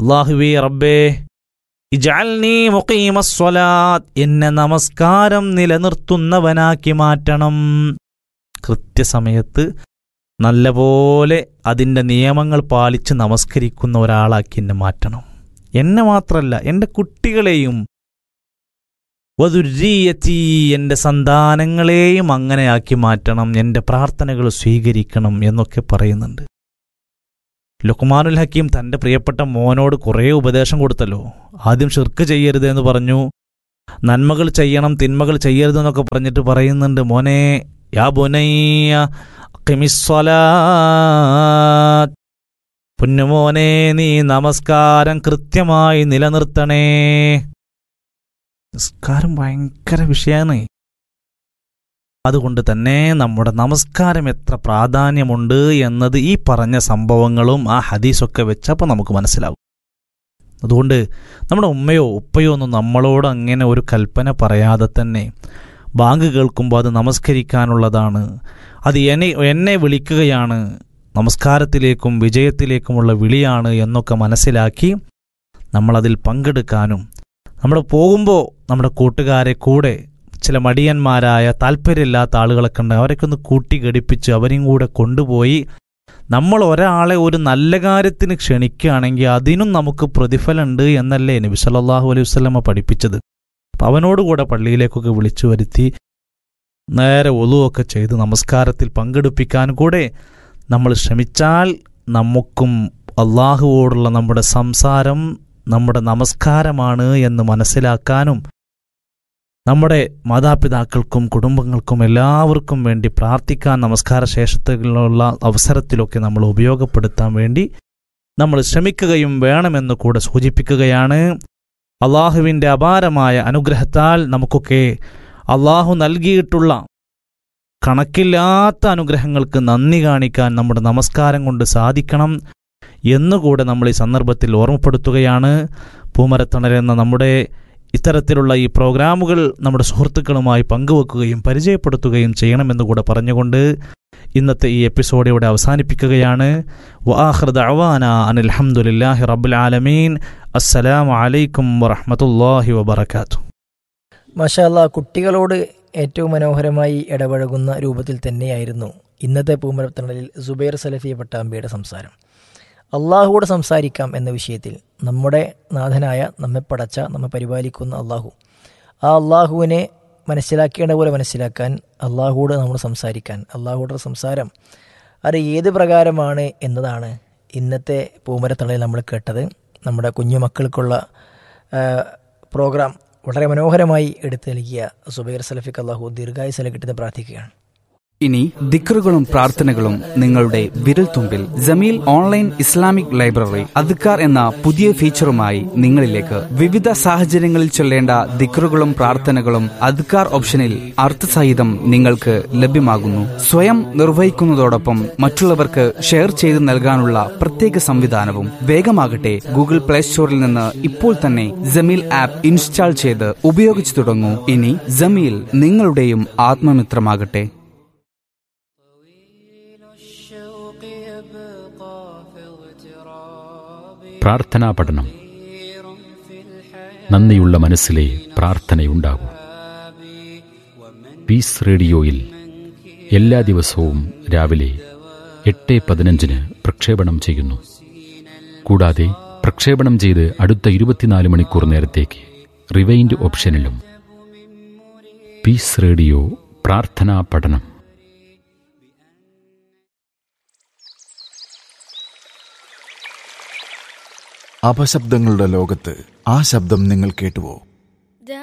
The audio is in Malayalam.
അള്ളാഹുവേ റബ്ബേ ഇജഅൽനീ മുഖീമസ്വലാത്ത് എന്നെ നമസ്കാരം നിലനിർത്തുന്നവനാക്കി മാറ്റണം കൃത്യസമയത്ത് നല്ലപോലെ അതിൻ്റെ നിയമങ്ങൾ പാലിച്ച് നമസ്കരിക്കുന്ന ഒരാളാക്കി എന്നെ മാറ്റണം എന്നെ മാത്രമല്ല എൻ്റെ കുട്ടികളെയും വധുരീയത്തി എൻ്റെ സന്താനങ്ങളെയും അങ്ങനെയാക്കി മാറ്റണം എൻ്റെ പ്രാർത്ഥനകൾ സ്വീകരിക്കണം എന്നൊക്കെ പറയുന്നുണ്ട് ലുക്മാനുൽ ഹക്കീം തൻ്റെ പ്രിയപ്പെട്ട മോനോട് കുറേ ഉപദേശം കൊടുത്തല്ലോ ആദ്യം ഷിർക്ക് ചെയ്യരുത് എന്ന് പറഞ്ഞു നന്മകൾ ചെയ്യണം തിന്മകൾ ചെയ്യരുത് എന്നൊക്കെ പറഞ്ഞിട്ട് പറയുന്നുണ്ട് മോനെ യാ ബുനയ്യ ഖിമിസ്വലാത്ത്. പൊന്നുമോനെ നീ നമസ്കാരം കൃത്യമായി നിലനിർത്തണേ നിസ്കാരം ഭയങ്കര വിഷയമാണ് അതുകൊണ്ട് തന്നെ നമ്മുടെ നമസ്കാരം എത്ര പ്രാധാന്യമുണ്ട് എന്നത് ഈ പറഞ്ഞ സംഭവങ്ങളും ആ ഹദീസൊക്കെ വെച്ചപ്പോൾ നമുക്ക് മനസ്സിലാവും അതുകൊണ്ട് നമ്മുടെ ഉമ്മയോ ഉപ്പയോ ഒന്നും നമ്മളോട് അങ്ങനെ ഒരു കൽപ്പന പറയാതെ തന്നെ ബാങ്ക് കേൾക്കുമ്പോൾ അത് നമസ്കരിക്കാനുള്ളതാണ് അത് എന്നെ എന്നെ വിളിക്കുകയാണ് നമസ്കാരത്തിലേക്കും വിജയത്തിലേക്കുമുള്ള വിളിയാണ് എന്നൊക്കെ മനസ്സിലാക്കി നമ്മളതിൽ പങ്കെടുക്കാനും നമ്മൾ പോകുമ്പോൾ നമ്മുടെ കൂട്ടുകാരെ കൂടെ ചില മടിയന്മാരായ താല്പര്യമില്ലാത്ത ആളുകളൊക്കെ ഉണ്ട് അവരൊക്കെ ഒന്ന് കൂട്ടി ഘടിപ്പിച്ച് അവരെയും കൂടെ കൊണ്ടുപോയി നമ്മൾ ഒരാളെ ഒരു നല്ല കാര്യത്തിന് ക്ഷണിക്കുകയാണെങ്കിൽ അതിനും നമുക്ക് പ്രതിഫലമുണ്ട് എന്നല്ലേ നബി സല്ലല്ലാഹു അലൈഹി വസല്ലമ പഠിപ്പിച്ചത് അപ്പം അവനോടുകൂടെ പള്ളിയിലേക്കൊക്കെ വിളിച്ചു വരുത്തി നേരെ ഒലുവൊക്കെ ചെയ്ത് നമസ്കാരത്തിൽ പങ്കെടുപ്പിക്കാൻ കൂടെ നമ്മൾ ശ്രമിച്ചാൽ നമുക്കും അള്ളാഹുവോടുള്ള നമ്മുടെ സംസാരം നമ്മുടെ നമസ്കാരമാണ് എന്ന് മനസ്സിലാക്കാനും നമ്മുടെ മാതാപിതാക്കൾക്കും കുടുംബങ്ങൾക്കും എല്ലാവർക്കും വേണ്ടി പ്രാർത്ഥിക്കാൻ നമസ്കാര ശേഷത്തിലുള്ള അവസരത്തിലൊക്കെ നമ്മൾ ഉപയോഗപ്പെടുത്താൻ വേണ്ടി നമ്മൾ ശ്രമിക്കുകയും വേണമെന്ന് കൂടെ സൂചിപ്പിക്കുകയാണ് അള്ളാഹുവിൻ്റെ അപാരമായ അനുഗ്രഹത്താൽ നമുക്കൊക്കെ അള്ളാഹു നൽകിയിട്ടുള്ള കണക്കില്ലാത്ത അനുഗ്രഹങ്ങൾക്ക് നന്ദി കാണിക്കാൻ നമ്മുടെ നമസ്കാരം കൊണ്ട് സാധിക്കണം എന്നുകൂടെ നമ്മൾ ഈ സന്ദർഭത്തിൽ ഓർമ്മപ്പെടുത്തുകയാണ് പൂമരത്തണരെന്ന നമ്മുടെ ഇത്തരത്തിലുള്ള ഈ പ്രോഗ്രാമുകൾ നമ്മുടെ സുഹൃത്തുക്കളുമായി പങ്കുവെക്കുകയും പരിചയപ്പെടുത്തുകയും ചെയ്യണമെന്ന് കൂടെ പറഞ്ഞുകൊണ്ട് ഇന്നത്തെ ഈ എപ്പിസോഡ് ഇവിടെ അവസാനിപ്പിക്കുകയാണ് വാഹൃദ അവാന അനിൽഹമുല്ലാഹി റബ്ബുൽ ആലമീൻ അസ്സലാമു അലൈക്കും വറഹമത്തല്ലാഹി വബർക്കാത്തു മഷാല്ല കുട്ടികളോട് ഏറ്റവും മനോഹരമായി ഇടപഴകുന്ന രൂപത്തിൽ തന്നെയായിരുന്നു ഇന്നത്തെ പൂമരത്തണലിൽ സുബൈർ സലഫി പട്ടാമ്പിയുടെ സംസാരം അള്ളാഹുവോട് സംസാരിക്കാം എന്ന വിഷയത്തിൽ നമ്മുടെ നാഥനായ നമ്മെ പടച്ച നമ്മെ പരിപാലിക്കുന്ന അള്ളാഹു ആ അള്ളാഹുവിനെ മനസ്സിലാക്കേണ്ട പോലെ മനസ്സിലാക്കാൻ അള്ളാഹുവോട് നമ്മൾ സംസാരിക്കാൻ അള്ളാഹുയുടെ സംസാരം അത് ഏത് പ്രകാരമാണ് എന്നതാണ് ഇന്നത്തെ പൂമരത്തണലിൽ നമ്മൾ കേട്ടത് നമ്മുടെ കുഞ്ഞു മക്കൾക്കുള്ള ആ, പ്രോഗ്രാം വളരെ മനോഹരമായി എടുത്തു നൽകിയ സുബൈർ സലഫിക്ക് അള്ളാഹു ദീർഘായുസ് നൽകട്ടെന്ന് പ്രാർത്ഥിക്കുകയാണ് ഇനി ദിക്റുകളും പ്രാർത്ഥനകളും നിങ്ങളുടെ വിരൽത്തുമ്പിൽ ജമീൽ ഓൺലൈൻ ഇസ്ലാമിക് ലൈബ്രറി അദ്ക്കാർ എന്ന പുതിയ ഫീച്ചറുമായി നിങ്ങളിലേക്ക് വിവിധ സാഹചര്യങ്ങളിൽ ചൊല്ലേണ്ട ദിക്റുകളും പ്രാർത്ഥനകളും അദ്ക്കാർ ഓപ്ഷനിൽ അർത്ഥസഹിതം നിങ്ങൾക്ക് ലഭ്യമാകുന്നു സ്വയം നിർവഹിക്കുന്നതോടൊപ്പം മറ്റുള്ളവർക്ക് ഷെയർ ചെയ്ത് നൽകാനുള്ള പ്രത്യേക സംവിധാനവും വേഗമാകട്ടെ ഗൂഗിൾ പ്ലേ സ്റ്റോറിൽ നിന്ന് ഇപ്പോൾ തന്നെ ജമീൽ ആപ്പ് ഇൻസ്റ്റാൾ ചെയ്ത് ഉപയോഗിച്ചു തുടങ്ങൂ ഇനി ജമീൽ നിങ്ങളുടെയും ആത്മമിത്രമാകട്ടെ പ്രാർത്ഥനാ പഠനം നന്ദിയുള്ള മനസ്സിലെ പ്രാർത്ഥനയുണ്ടാകൂ പീസ് റേഡിയോയിൽ എല്ലാ ദിവസവും രാവിലെ എട്ട് പതിനഞ്ചിന് പ്രക്ഷേപണം ചെയ്യുന്നു കൂടാതെ പ്രക്ഷേപണം ചെയ്ത് അടുത്ത ഇരുപത്തിനാല് മണിക്കൂർ നേരത്തേക്ക് റിവൈൻഡ് ഓപ്ഷനിലും പീസ് റേഡിയോ പ്രാർത്ഥനാ പഠനം അപശബ്ദങ്ങളുടെ ലോകത്ത് ആ ശബ്ദം നിങ്ങൾ കേട്ടുവോ